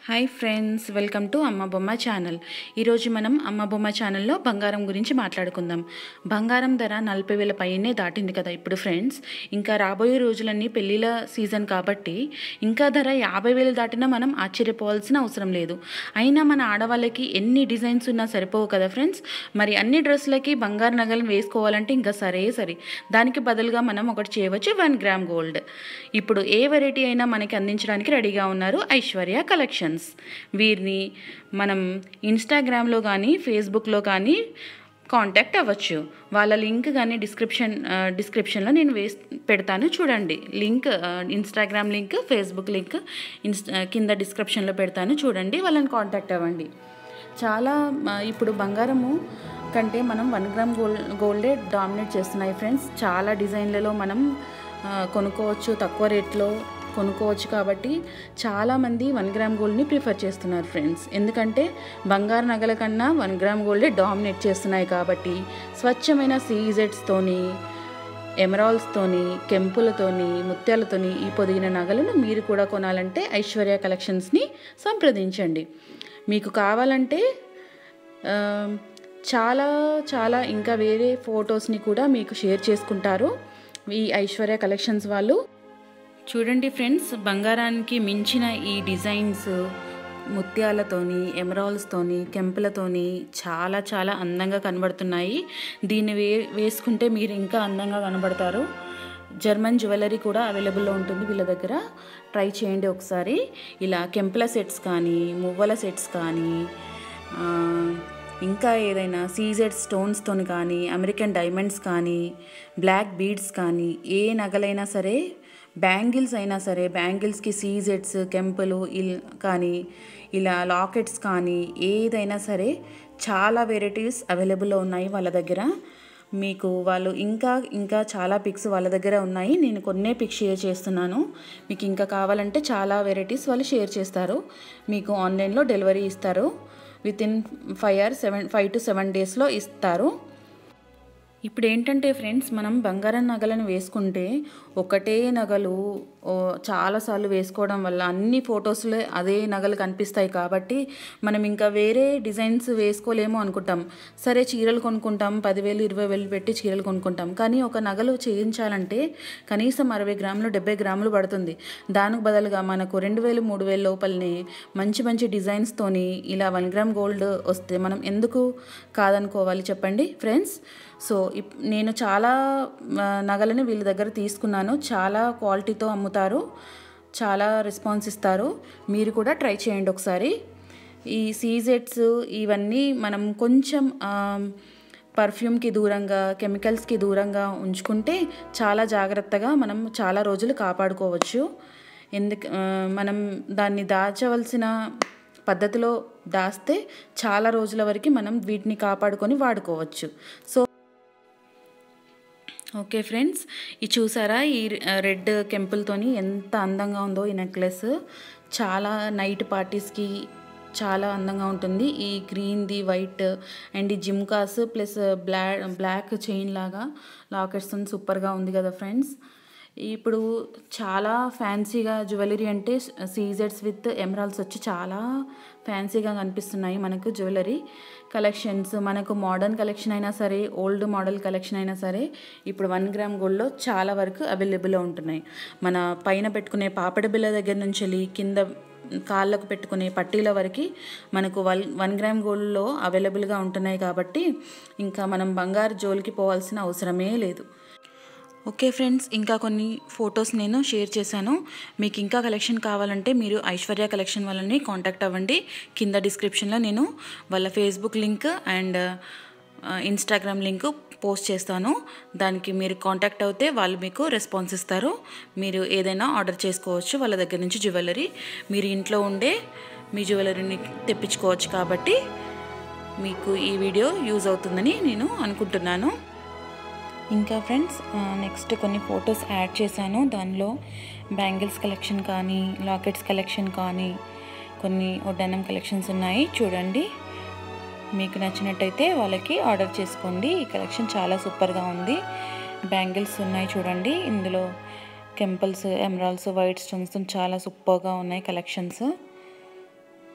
hi friends welcome to అమ్మ బొమ్మ channel ఈరోజు మనం అమ్మ బొమ్మ ఛానల్లో బంగారం గురించి మాట్లాడుకుందాం బంగారం ధర నలభై వేల పైనే దాటింది కదా ఇప్పుడు ఫ్రెండ్స్ ఇంకా రాబోయే రోజులన్నీ పెళ్ళిళ్ళ సీజన్ కాబట్టి ఇంకా ధర యాభై వేలు దాటినా మనం ఆశ్చర్యపోవాల్సిన అవసరం లేదు అయినా మన ఆడవాళ్ళకి ఎన్ని డిజైన్స్ ఉన్నా సరిపోవు కదా ఫ్రెండ్స్ మరి అన్ని డ్రెస్సులకి బంగారు నగలు వేసుకోవాలంటే ఇంకా సరే సరే దానికి బదులుగా మనం ఒకటి చేయవచ్చు వన్ గ్రామ్ గోల్డ్ ఇప్పుడు ఏ వెరైటీ అయినా మనకి అందించడానికి రెడీగా ఉన్నారు ఐశ్వర్య కలెక్షన్స్ వీరిని మనం ఇన్స్టాగ్రామ్లో కానీ ఫేస్బుక్లో కానీ కాంటాక్ట్ అవ్వచ్చు వాళ్ళ లింక్ కానీ డిస్క్రిప్షన్ డిస్క్రిప్షన్లో నేను వేస్ పెడతాను చూడండి link Instagram link Facebook link Insta కింద డిస్క్రిప్షన్లో పెడతాను చూడండి వాళ్ళని కాంటాక్ట్ అవ్వండి చాలా మ, ఇప్పుడు బంగారము కంటే మనం వన్ గ్రామ్ గోల్డ్ గోల్డే డామినేట్ చేస్తున్నాయి ఫ్రెండ్స్ చాలా డిజైన్లలో మనం ఆ, కొనుక్కోవచ్చు తక్కువ రేట్లో కొనుక్కోవచ్చు కాబట్టి చాలామంది వన్ గ్రామ్ గోల్డ్ని ప్రిఫర్ చేస్తున్నారు ఫ్రెండ్స్ ఎందుకంటే బంగారు నగల కన్నా వన్ గ్రామ్ గోల్డే డామినేట్ చేస్తున్నాయి కాబట్టి స్వచ్ఛమైన సీజెట్స్తోని ఎమరాల్స్తోని కెంపులతోని ముత్యాలతోని ఈ పొదిగిన నగలను మీరు కూడా కొనాలంటే ఐశ్వర్య కలెక్షన్స్ని సంప్రదించండి మీకు కావాలంటే ఆ, చాలా చాలా ఇంకా వేరే ఫొటోస్ని కూడా మీకు షేర్ చేసుకుంటారు ఈ ఐశ్వర్య కలెక్షన్స్ వాళ్ళు చూడండి ఫ్రెండ్స్ బంగారానికి మించిన ఈ డిజైన్స్ ముత్యాలతోని ఎమరాల్స్తోని కెంపులతోని చాలా చాలా అందంగా కనబడుతున్నాయి దీన్ని వే వేసుకుంటే మీరు ఇంకా అందంగా కనబడతారు జర్మన్ జ్యువెలరీ కూడా అవైలబుల్లో ఉంటుంది వీళ్ళ దగ్గర ట్రై చేయండి ఒకసారి ఇలా కెంపుల సెట్స్ కానీ మువ్వల సెట్స్ కానీ ఆ, ఇంకా ఏదైనా సీజెడ్ స్టోన్స్తోని కానీ అమెరికన్ డైమండ్స్ కానీ బ్లాక్ బీడ్స్ కానీ ఏ నగలైనా సరే బ్యాంగిల్స్ అయినా సరే బ్యాంగిల్స్కి సీజెట్స్ కెంపులు ఇల్ కానీ ఇలా లాకెట్స్ కానీ ఏదైనా సరే చాలా వెరైటీస్ అవైలబుల్లో ఉన్నాయి వాళ్ళ దగ్గర మీకు వాళ్ళు ఇంకా ఇంకా చాలా పిక్స్ వాళ్ళ దగ్గర ఉన్నాయి నేను కొన్నే పిక్స్ షేర్ చేస్తున్నాను మీకు ఇంకా కావాలంటే చాలా వెరైటీస్ వాళ్ళు షేర్ చేస్తారు మీకు ఆన్లైన్లో డెలివరీ ఇస్తారు within five or seven five to seven డేస్లో ఇస్తారు ఇప్పుడు ఏంటంటే ఫ్రెండ్స్ మనం బంగారం నగలను వేసుకుంటే ఒకటే నగలు ఓ, చాలాసార్లు వేసుకోవడం వల్ల అన్ని ఫొటోస్లో అదే నగలు కనిపిస్తాయి కాబట్టి మనం ఇంకా వేరే డిజైన్స్ వేసుకోలేము అనుకుంటాం సరే చీరలు కొనుక్కుంటాం పదివేలు ఇరవై వేలు పెట్టి చీరలు కొనుక్కుంటాం కానీ ఒక నగలు చేయించాలంటే కనీసం అరవై గ్రాములు డెబ్బై గ్రాములు పడుతుంది దానికి బదులుగా మనకు రెండు వేలు మూడు వేల లోపలనే మంచి మంచి డిజైన్స్తోని ఇలా వన్ గ్రామ్ గోల్డ్ వస్తే మనం ఎందుకు కాదనుకోవాలి చెప్పండి ఫ్రెండ్స్ సో ఇప్ నేను చాలా ఆ, నగలని వీళ్ళ దగ్గర తీసుకున్నాను చాలా క్వాలిటీతో అమ్ముతారు చాలా రెస్పాన్స్ ఇస్తారు మీరు కూడా ట్రై చేయండి ఒకసారి ఈ సీజెట్స్ ఇవన్నీ మనం కొంచెం ఆ, పర్ఫ్యూమ్కి దూరంగా కెమికల్స్కి దూరంగా ఉంచుకుంటే చాలా జాగ్రత్తగా మనం చాలా రోజులు కాపాడుకోవచ్చు ఎందుకు ఆ, మనం దాన్ని దాచవలసిన పద్ధతిలో దాస్తే చాలా రోజుల వరకు మనం వీటిని కాపాడుకొని వాడుకోవచ్చు సో ఓకే ఫ్రెండ్స్ ఇది చూసారా ఈ రెడ్ కెంపుల్తోని ఎంత అందంగా ఉందో ఈ నెక్లెస్ చాలా నైట్ పార్టీస్కి చాలా అందంగా ఉంటుంది ఈ గ్రీన్ది వైట్ అండ్ ఈ జిమ్కాస్ ప్లస్ బ్లా బ్లాక్ చైన్ లాగా లాకెట్స్ సూపర్గా ఉంది కదా ఫ్రెండ్స్ ఇప్పుడు చాలా ఫ్యాన్సీగా జ్యువెలరీ అంటే సీజెట్స్ విత్ ఎమరాల్స్ వచ్చి చాలా ఫ్యాన్సీగా కనిపిస్తున్నాయి మనకు జ్యువెలరీ కలెక్షన్స్ మనకు మోడర్న్ కలెక్షన్ అయినా సరే ఓల్డ్ మోడల్ కలెక్షన్ అయినా సరే ఇప్పుడు వన్ గ్రామ్ గోల్డ్లో చాలా వరకు అవైలబుల్లో ఉంటున్నాయి మన పైన పెట్టుకునే పాపడి బిల్ల దగ్గర నుంచి వెళ్ళి కింద కాళ్ళకు పెట్టుకునే పట్టీల వరకు మనకు వన్ వన్ గ్రామ్ గోల్డ్లో అవైలబుల్గా ఉంటున్నాయి కాబట్టి ఇంకా మనం బంగారు జోలికి పోవాల్సిన అవసరమే లేదు ఓకే ఫ్రెండ్స్ ఇంకా కొన్ని ఫొటోస్ నేను షేర్ చేశాను మీకు ఇంకా కలెక్షన్ కావాలంటే మీరు ఐశ్వర్య కలెక్షన్ వాళ్ళని కాంటాక్ట్ అవ్వండి కింద డిస్క్రిప్షన్లో నేను వాళ్ళ Facebook link and Instagram link post చేస్తాను దానికి మీరు కాంటాక్ట్ అవుతే వాళ్ళు మీకు రెస్పాన్స్ ఇస్తారు మీరు ఏదైనా ఆర్డర్ చేసుకోవచ్చు వాళ్ళ దగ్గర నుంచి జ్యువెలరీ మీరు ఇంట్లో ఉండే మీ జ్యువెలరీని తెప్పించుకోవచ్చు కాబట్టి మీకు ఈ వీడియో యూజ్ అవుతుందని నేను అనుకుంటున్నాను ఇంకా ఫ్రెండ్స్ నెక్స్ట్ కొన్ని ఫొటోస్ యాడ్ చేశాను దానిలో బ్యాంగిల్స్ కలెక్షన్ కానీ లాకెట్స్ కలెక్షన్ కానీ కొన్ని వడ్డానం కలెక్షన్స్ ఉన్నాయి చూడండి మీకు నచ్చినట్టయితే వాళ్ళకి ఆర్డర్ చేసుకోండి ఈ కలెక్షన్ చాలా సూపర్గా ఉంది బ్యాంగిల్స్ ఉన్నాయి చూడండి ఇందులో కెంపుల్స్ ఎమరాల్స్ వైట్ స్టోన్స్ చాలా సూపర్గా ఉన్నాయి collections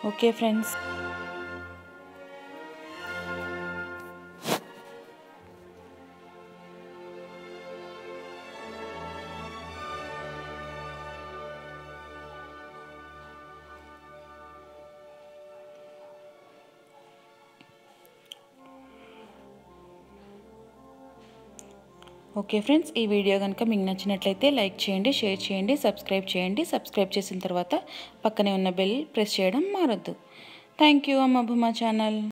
okay friends okay friends ఈ వీడియో కనుక మీకు నచ్చినట్లయితే లైక్ చేయండి షేర్ చేయండి సబ్స్క్రైబ్ చేయండి సబ్స్క్రైబ్ చేసిన తర్వాత పక్కనే ఉన్న బెల్ ప్రెస్ చేయడం మారద్దు థ్యాంక్ యూ అమ్మ భూమా ఛానల్